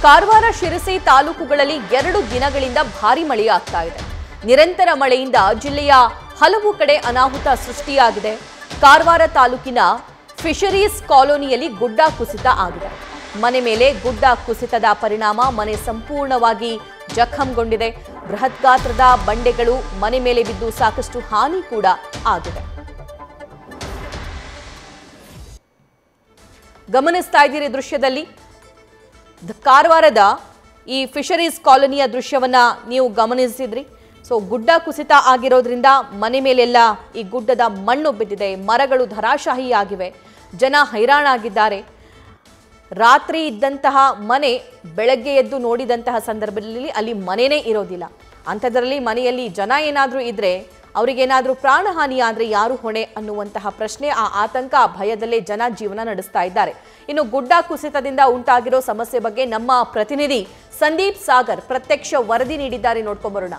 ಕಾರವಾರ ಶಿರಸಿ ತಾಲೂಕುಗಳಲ್ಲಿ ಎರಡು ದಿನಗಳಿಂದ ಭಾರಿ ಮಳೆಯಾಗ್ತಾ ಇದೆ ನಿರಂತರ ಮಳೆಯಿಂದ ಜಿಲ್ಲೆಯ ಹಲವು ಕಡೆ ಅನಾಹುತ ಸೃಷ್ಟಿಯಾಗಿದೆ ಕಾರವಾರ ತಾಲೂಕಿನ ಫಿಶರೀಸ್ ಕಾಲೋನಿಯಲ್ಲಿ ಗುಡ್ಡ ಕುಸಿತ ಆಗಿದೆ ಮನೆ ಮೇಲೆ ಗುಡ್ಡ ಕುಸಿತದ ಪರಿಣಾಮ ಮನೆ ಸಂಪೂರ್ಣವಾಗಿ ಜಖಂಗೊಂಡಿದೆ ಬೃಹತ್ ಗಾತ್ರದ ಬಂಡೆಗಳು ಮನೆ ಮೇಲೆ ಬಿದ್ದು ಸಾಕಷ್ಟು ಹಾನಿ ಕೂಡ ಆಗಿದೆ ಗಮನಿಸ್ತಾ ಇದ್ದೀರಿ ದೃಶ್ಯದಲ್ಲಿ ದ- ಕಾರವಾರದ ಈ ಫಿಶರೀಸ್ ಕಾಲೋನಿಯ ದೃಶ್ಯವನ್ನ ನೀವು ಗಮನಿಸಿದ್ರಿ ಸೊ ಗುಡ್ಡ ಕುಸಿತ ಆಗಿರೋದ್ರಿಂದ ಮನೆ ಮೇಲೆಲ್ಲ ಈ ಗುಡ್ಡದ ಮಣ್ಣು ಬಿದ್ದಿದೆ ಮರಗಳು ಧರಾಶಾಹಿಯಾಗಿವೆ ಜನ ಹೈರಾಣಾಗಿದ್ದಾರೆ ರಾತ್ರಿ ಇದ್ದಂತಹ ಮನೆ ಬೆಳಗ್ಗೆ ಎದ್ದು ನೋಡಿದಂತಹ ಸಂದರ್ಭದಲ್ಲಿ ಅಲ್ಲಿ ಮನೆನೇ ಇರೋದಿಲ್ಲ ಅಂಥದ್ರಲ್ಲಿ ಮನೆಯಲ್ಲಿ ಜನ ಏನಾದರೂ ಇದ್ರೆ ಅವರಿಗೇನಾದರೂ ಪ್ರಾಣಹಾನಿ ಆದರೆ ಯಾರು ಹೊಣೆ ಅನ್ನುವಂತಹ ಪ್ರಶ್ನೆ ಆ ಆತಂಕ ಆ ಭಯದಲ್ಲೇ ಜನ ಜೀವನ ನಡೆಸ್ತಾ ಇದ್ದಾರೆ ಇನ್ನು ಗುಡ್ಡ ಕುಸಿತದಿಂದ ಉಂಟಾಗಿರೋ ಸಮಸ್ಯೆ ಬಗ್ಗೆ ನಮ್ಮ ಪ್ರತಿನಿಧಿ ಸಂದೀಪ್ ಸಾಗರ್ ಪ್ರತ್ಯಕ್ಷ ವರದಿ ನೀಡಿದ್ದಾರೆ ನೋಡ್ಕೊಂಬರೋಣ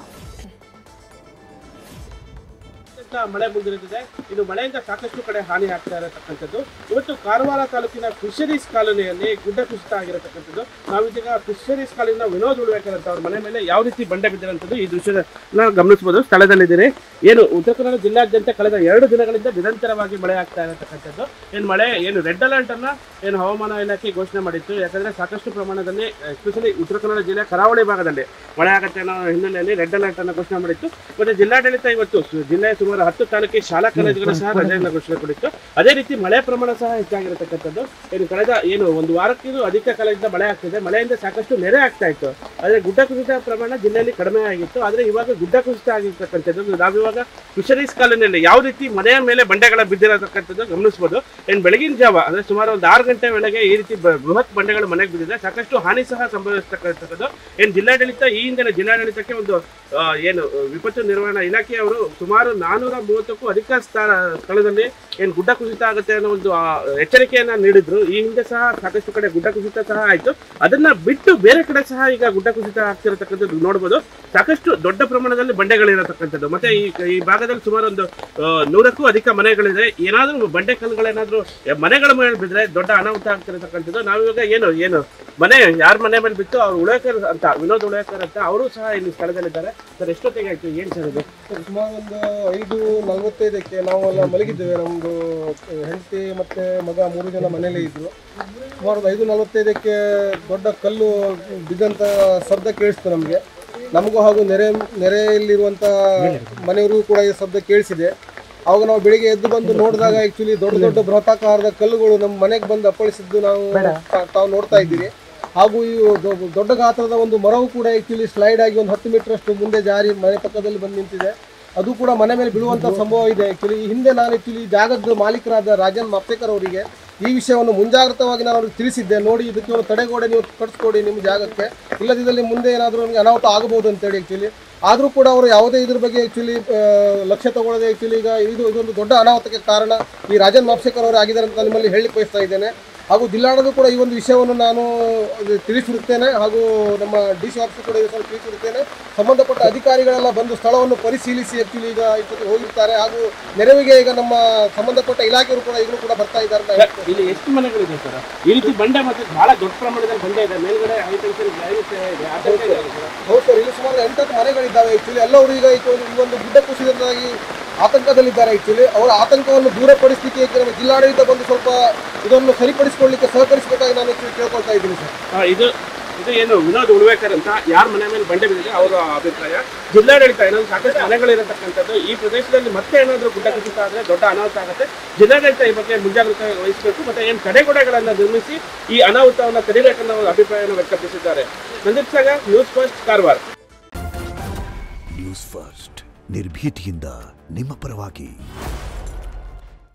ಅಂತ ಮಳೆ ಮುಗಿದಿರುತ್ತದೆ ಇದು ಮಳೆಯಿಂದ ಸಾಕಷ್ಟು ಕಡೆ ಹಾನಿ ಆಗ್ತಾ ಇರತಕ್ಕಂಥದ್ದು ಇವತ್ತು ಕಾರವಾರ ತಾಲೂಕಿನ ಫಿಶರೀಸ್ ಕಾಲೋನಿಯಲ್ಲಿ ಗುಡ್ಡ ಕುಸಿತ ಆಗಿರತಕ್ಕಂಥದ್ದು ನಾವಿದೀಗ ಫಿಶರೀಸ್ ಕಾಲೋನಿನ ವಿನೋದ್ ಉಳ್ಬೇಕರ್ ಅಂತ ಅವ್ರ ಮನೆ ಮೇಲೆ ಯಾವ ರೀತಿ ಬಂಡೆ ಬಿದ್ದಿರಂಥದ್ದು ಈ ದೃಶ್ಯದ ನಾವು ಗಮನಿಸಬಹುದು ಸ್ಥಳದಲ್ಲಿದ್ದೀರಿ ಏನು ಉತ್ತರ ಕನ್ನಡ ಜಿಲ್ಲಾದ್ಯಂತ ಕಳೆದ ಎರಡು ದಿನಗಳಿಂದ ನಿರಂತರವಾಗಿ ಮಳೆ ಆಗ್ತಾ ಇರತಕ್ಕಂಥದ್ದು ಏನು ಮಳೆ ಏನು ರೆಡ್ ಅಲರ್ಟ್ ಅನ್ನ ಏನು ಹವಾಮಾನ ಇಲಾಖೆ ಘೋಷಣೆ ಮಾಡಿತ್ತು ಯಾಕಂದ್ರೆ ಸಾಕಷ್ಟು ಪ್ರಮಾಣದಲ್ಲಿ ಎಸ್ಪೆಷಲಿ ಉತ್ತರ ಕನ್ನಡ ಜಿಲ್ಲೆಯ ಕರಾವಳಿ ಭಾಗದಲ್ಲಿ ಮಳೆ ಆಗುತ್ತೆ ಅನ್ನೋ ಹಿನ್ನೆಲೆಯಲ್ಲಿ ರೆಡ್ ಅಲರ್ಟ್ ಅನ್ನು ಘೋಷಣೆ ಮಾಡಿತ್ತು ಮತ್ತೆ ಜಿಲ್ಲಾಡಳಿತ ಇವತ್ತು ಸು- ಜಿಲ್ಲೆಯ ಸುಮಾರು ಹತ್ತು ತಾಲೂಕಿಗೆ ಶಾಲಾ ಕಾಲೇಜುಗಳು ಸಹ ರಜೆಯನ್ನು ಘೋಷಣೆ ಮಾಡಿತ್ತು ಅದೇ ರೀತಿ ಮಳೆ ಪ್ರಮಾಣ ಸಹ ಹೆಚ್ಚಾಗಿರತಕ್ಕಂಥದ್ದು ಏನು ಕಳೆದ ಏನು ಒಂದು ವಾರಕ್ಕಿಂತ ಅಧಿಕ ಕಾಲದಿಂದ ಮಳೆ ಆಗ್ತಿದೆ ಮಳೆಯಿಂದ ಸಾಕಷ್ಟು ನೆರೆ ಆಗ್ತಾ ಇತ್ತು ಆದರೆ ಗುಡ್ಡ ಕುಸಿತ ಪ್ರಮಾಣ ಜಿಲ್ಲೆಯಲ್ಲಿ ಕಡಿಮೆ ಆಗಿತ್ತು ಆದರೆ ಇವಾಗ ಗುಡ್ಡ ಕುಸಿತ ಆಗಿರ್ತಕ್ಕಂಥದ್ದು ನಾವಿವಾಗ ಫಿಶರೀಸ್ ಕಾಲೋನಿಯಲ್ಲಿ ಯಾವ ರೀತಿ ಮನೆಯ ಮೇಲೆ ಬಂಡೆಗಳ ಬಿದ್ದಿರತಕ್ಕಂಥದ್ದು ಗಮನಿಸಬಹುದು ಏನು ಬೆಳಗಿನ ಜಾವ ಅಂದ್ರೆ ಸುಮಾರು ಒಂದು ಆರು ಗಂಟೆ ವೇಳೆಗೆ ಈ ರೀತಿ ಬ- ಬೃಹತ್ ಬಂಡೆಗಳು ಮನೆಗೆ ಬಿದ್ದಿದೆ ಸಾಕಷ್ಟು ಹಾನಿ ಸಹ ಸಂಭವಿಸ್ತಕ್ಕಂಥದ್ದು ಏನು ಜಿಲ್ಲಾಡಳಿತ ಈ ಹಿಂದಿನ ಜಿಲ್ಲಾಡಳಿತಕ್ಕೆ ಒಂದು ಆ, ಏನು ವಿಪತ್ತು ನಿರ್ವಹಣಾ ಇಲಾಖೆಯವರು ಸುಮಾರು ನಾನೂರ ಮೂವತ್ತಕ್ಕೂ ಅಧಿಕ ಸ್ಥಳ ಸ್ಥಳದಲ್ಲಿ ಏನು ಗುಡ್ಡ ಕುಸಿತ ಆಗುತ್ತೆ ಅನ್ನೋ ಒಂದು ಆ, ಎಚ್ಚರಿಕೆಯನ್ನ ನೀಡಿದ್ರು ಈ ಹಿಂದೆ ಸಹ ಸಾಕಷ್ಟು ಕಡೆ ಗುಡ್ಡ ಕುಸಿತ ಸಹ ಆಯ್ತು ಅದನ್ನ ಬಿಟ್ಟು ಬೇರೆ ಕಡೆ ಸಹ ಈಗ ಗುಡ್ಡ ಕುಸಿತ ಆಗ್ತಿರತಕ್ಕಂಥದ್ದು ನೋಡಬಹುದು ಸಾಕಷ್ಟು ದೊಡ್ಡ ಪ್ರಮಾಣದಲ್ಲಿ ಬಂಡೆಗಳಿರತಕ್ಕಂಥದ್ದು ಮತ್ತೆ ಈ ಈ ಭಾಗದಲ್ಲಿ ಸುಮಾರು ಒಂದು ಆ, ನೂರಕ್ಕೂ ಅಧಿಕ ಮನೆಗಳಿದೆ ಏನಾದ್ರೂ ಬಂಡೆ ಕಲ್ಲುಗಳೇನಾದ್ರೂ ಮನೆಗಳ ಮೇಲೆ ಬಿದ್ರೆ ದೊಡ್ಡ ಅನಾಹುತ ಆಗ್ತಿರತಕ್ಕಂಥದ್ದು ನಾವಿವಾಗ ಏನು ಏನು ಮನೆ ಯಾರ ಮನೆ ಮೇಲೆ ಬಿತ್ತು ಅವ್ರು ಉಳೇಕರ್ ಅಂತ ವಿನೋದ್ ಉಳೇಕರ್ ಅಂತ ಅವರು ಸಹ ಇಲ್ಲಿ ಸ್ಥಳದಲ್ಲಿದ್ದಾರೆ ಸರ್ ಎಷ್ಟೊತ್ತಿಗೆ ಆಯ್ತು ಏನ್ ಸರ್ ಇದು ಸುಮಾರು ಒಂದು ಐದು ನಲವತ್ತೈದಕ್ಕೆ ನಾವೆಲ್ಲ ಮಲಗಿದ್ದೇವೆ ನಮ್ಮದು ಹೆಂಡತಿ ಮತ್ತೆ ಮಗ ಮೂರು ಜನ ಮನೇಲೇ ಇದ್ರು ಸುಮಾರು ಒಂದು ಐದು ನಲವತ್ತೈದಕ್ಕೆ ದೊಡ್ಡ ಕಲ್ಲು ಬಿದ್ದಂಥ ಶಬ್ದ ಕೇಳಿಸ್ತು ನಮಗೆ ನಮಗೂ ಹಾಗೂ ನೆರೆ ನೆರೆಯಲ್ಲಿರುವಂಥ ಮನೆಯವರಿಗೂ ಕೂಡ ಈ ಶಬ್ದ ಕೇಳಿಸಿದೆ ಅವಾಗ ನಾವು ಬೆಳಿಗ್ಗೆ ಎದ್ದು ಬಂದು ನೋಡಿದಾಗ ಆ್ಯಕ್ಚುಲಿ ದೊಡ್ಡ ದೊಡ್ಡ ಬೃಹತಾಕಾರದ ಕಲ್ಲುಗಳು ನಮ್ಮ ಮನೆಗೆ ಬಂದು ಅಪ್ಪಳಿಸಿದ್ದು ನಾವು ತಾ- ತಾವು ನೋಡ್ತಾ ಇದ್ದೀರಿ ಹಾಗೂ ಈ ದೊ- ದೊಡ್ಡ ಗಾತ್ರದ ಒಂದು ಮರವು ಕೂಡ ಆ್ಯಕ್ಚುಲಿ ಸ್ಲೈಡ್ ಆಗಿ ಒಂದು ಹತ್ತು ಮೀಟರ್ ಅಷ್ಟು ಮುಂದೆ ಜಾರಿ ಮನೆ ಪಕ್ಕದಲ್ಲಿ ಬಂದು ನಿಂತಿದೆ ಅದು ಕೂಡ ಮನೆ ಮೇಲೆ ಬೀಳುವಂಥ ಸಂಭವ ಇದೆ ಆ್ಯಕ್ಚುಲಿ ಈ ಹಿಂದೆ ನಾನು ಆ್ಯಕ್ಚುಲಿ ಜಾಗದ ಮಾಲೀಕರಾದ ರಾಜನ್ ಮಾಪ್ತೇಕರ್ ಅವರಿಗೆ ಈ ವಿಷಯವನ್ನು ಮುಂಜಾಗ್ರತವಾಗಿ ನಾನು ಅವ್ರಿಗೆ ತಿಳಿಸಿದ್ದೆ ನೋಡಿ ಇದಕ್ಕೆ ಒಂದು ತಡೆಗೋಡೆ ನೀವು ಕಟ್ಸ್ಕೊಡಿ ನಿಮ್ಮ ಜಾಗಕ್ಕೆ ಇಲ್ಲದಿದ್ದಲ್ಲಿ ಮುಂದೆ ಏನಾದರೂ ನಮಗೆ ಅನಾಹುತ ಆಗಬಹುದು ಅಂತೇಳಿ ಆ್ಯಕ್ಚುಲಿ ಆದರೂ ಕೂಡ ಅವರು ಯಾವುದೇ ಇದ್ರ ಬಗ್ಗೆ ಆ್ಯಕ್ಚುಲಿ ಲಕ್ಷ್ಯ ತಗೊಳ್ಳದೆ ಆ್ಯಕ್ಚುಲಿ ಈಗ ಇದು ಇದೊಂದು ದೊಡ್ಡ ಅನಾಹುತಕ್ಕೆ ಕಾರಣ ಈ ರಾಜನ್ ಮಾಪ್ಸೇಕರ್ ಅವರು ಆಗಿದ್ದಾರೆ ಅಂತ ನಾನು ನಿಮ್ಮಲ್ಲಿ ಹೇಳಿ ಬಯಸ್ತಾ ಇದ್ದೇನೆ ಹಾಗೂ ಜಿಲ್ಲಾಡಳಿತ ಕೂಡ ಈ ಒಂದು ವಿಷಯವನ್ನು ನಾನು ಅದು ತಿಳಿಸಿರುತ್ತೇನೆ ಹಾಗೂ ನಮ್ಮ ಡಿ ಸಿ ಆಫೀಸ್ ಕೂಡ ಈ ವಿಷಯವನ್ನು ತಿಳಿಸಿರುತ್ತೇನೆ ಸಂಬಂಧಪಟ್ಟ ಅಧಿಕಾರಿಗಳೆಲ್ಲ ಬಂದು ಸ್ಥಳವನ್ನು ಪರಿಶೀಲಿಸಿ ಆ್ಯಕ್ಚುಲಿ ಈಗ ಇದಕ್ಕೆ ಹೋಗಿರ್ತಾರೆ ಹಾಗೂ ನೆರವಿಗೆ ಈಗ ನಮ್ಮ ಸಂಬಂಧಪಟ್ಟ ಇಲಾಖೆಯವರು ಕೂಡ ಈಗಲೂ ಕೂಡ ಬರ್ತಾ ಇದ್ದಾರೆ ಅಂತ ಹೇಳ್ತೀನಿ. ಇಲ್ಲಿ ಎಷ್ಟು ಮನೆಗಳಿದೆ ಸರ್ ಈ ರೀತಿ ಬಂಡೆ ಮತ್ತೆ ಬಹಳ ದೊಡ್ಡ ಪ್ರಮಾಣದಲ್ಲಿ ಬಂಡೆ ಇದೆ ಮೇಲ್ಗಡೆ ಹೈ ಟೆನ್ಷನ್ ಇದೆ ಆತಂಕ ಇದೆ ಸರ್. ಹೌದು ಸರ್ ಇಲ್ಲಿ ಸುಮಾರು ಎಂಟತ್ತು ಮನೆಗಳಿದ್ದಾವೆ ಆ್ಯಕ್ಚುಲಿ ಎಲ್ಲರೂ ಈಗ ಈ ಒಂದು- ಈ ಒಂದು ಗುಡ್ಡ ಕುಸಿತದಿಂದಾಗಿ ಆತಂಕದಲ್ಲಿದ್ದಾರೆ ಆ್ಯಕ್ಚುಲಿ ಅವರ ಆತಂಕವನ್ನು ದೂರಪಡಿಸಲಿಕ್ಕೆ ಈಗ ನಮ್ಮ ಜಿಲ್ಲಾಡಳಿತ ಬಂದು ಸ್ವಲ್ಪ ಇದನ್ನು ಸರಿಪಡಿಸಿಕೊಳ್ಳಿಕ್ಕೆ ಸಹಕರಿಸಬೇಕಾಗಿ ನಾನು ಆ್ಯಕ್ಚುಲಿ ಕೇಳ್ಕೊಳ್ತಾ ಇದ್ದೀನಿ ಸರ್ ಆ, ಇದು ಇದು ಏನು ವಿನೋದ್ ಉಳ್ವೇಕರ್ ಅಂತ ಯಾರ ಮನೆ ಮೇಲೆ ಬಂಡೆ ಬಿದ್ದಿದೆ ಅವರ ಅಭಿಪ್ರಾಯ ಜಿಲ್ಲಾಡಳಿತ ಏನಾದ್ರು ಸಾಕಷ್ಟು ಮನೆಗಳಿರತಕ್ಕಂಥದ್ದು ಈ ಪ್ರದೇಶದಲ್ಲಿ ಮತ್ತೆ ಏನಾದರೂ ಗುಡ್ಡ ಕುಸಿತ ಆದರೆ ದೊಡ್ಡ ಅನಾಹುತ ಆಗುತ್ತೆ ಜಿಲ್ಲಾಡಳಿತ ಈ ಬಗ್ಗೆ ಮುಂಜಾಗ್ರತೆ ವಹಿಸಬೇಕು ಮತ್ತೆ ಏನು ತಡೆಗೋಡೆಗಳನ್ನು ನಿರ್ಮಿಸಿ ಈ ಅನಾಹುತವನ್ನು ತಡಿಬೇಕನ್ನೋ ಒಂದು ಅಭಿಪ್ರಾಯವನ್ನು ವ್ಯಕ್ತಪಡಿಸಿದ್ದಾರೆ Nandith Sagar news first Karwar news first ನಿರ್ಭೀತಿಯಿಂದ ನಿಮ್ಮ ಪರವಾಗಿ